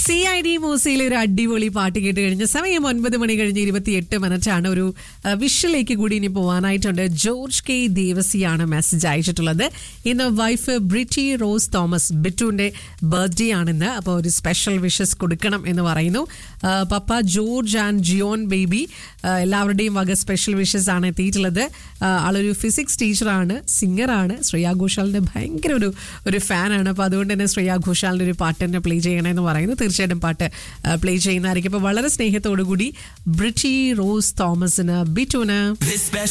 C I D മൂസയിലെ ഒരു അടിപൊളി പാട്ട് കേട്ട് കഴിഞ്ഞ സമയം ഒൻപത് മണി കഴിഞ്ഞ് ഇരുപത്തിയെട്ട് മിനിറ്റാണ് ഒരു വിഷലേക്ക് കൂടി ഇനി പോകാനായിട്ടുണ്ട് ജോർജ് കെ ദേവസിയാണ് മെസ്സേജ് അയച്ചിട്ടുള്ളത് ഇന്ന് വൈഫ് ബ്രിറ്റി റോസ് തോമസ് ബിറ്റുവിന്റെ ബർത്ത്ഡേ ആണിന്ന് അപ്പോൾ ഒരു സ്പെഷ്യൽ വിഷസ് കൊടുക്കണം എന്ന് പറയുന്നു ആ, പപ്പ ജോർജ് ആൻഡ് ജിയോൺ ബേബി ആ, എല്ലാവരുടെയും വക സ്പെഷ്യൽ വിഷസ് ആണ് എത്തിയിട്ടുള്ളത് ആ, ആളൊരു ഫിസിക്സ് ടീച്ചറാണ് സിംഗറാണ് ശ്രേയാ ഘോഷാലിന്റെ ഭയങ്കര ഒരു ഒരു ഫാനാണ് അപ്പോൾ അതുകൊണ്ട് തന്നെ ശ്രേയാ ഘോഷാലിന്റെ ഒരു പാട്ട് തന്നെ പ്ലേ ചെയ്യണമെന്ന് പറയുന്നു തീർച്ചയായിട്ടും പാട്ട് പ്ലേ ചെയ്യുന്നതായിരിക്കും അപ്പോൾ വളരെ സ്നേഹത്തോടു കൂടി ബ്രിറ്റി റോസ് തോമസിന് ബിറ്റുന് This special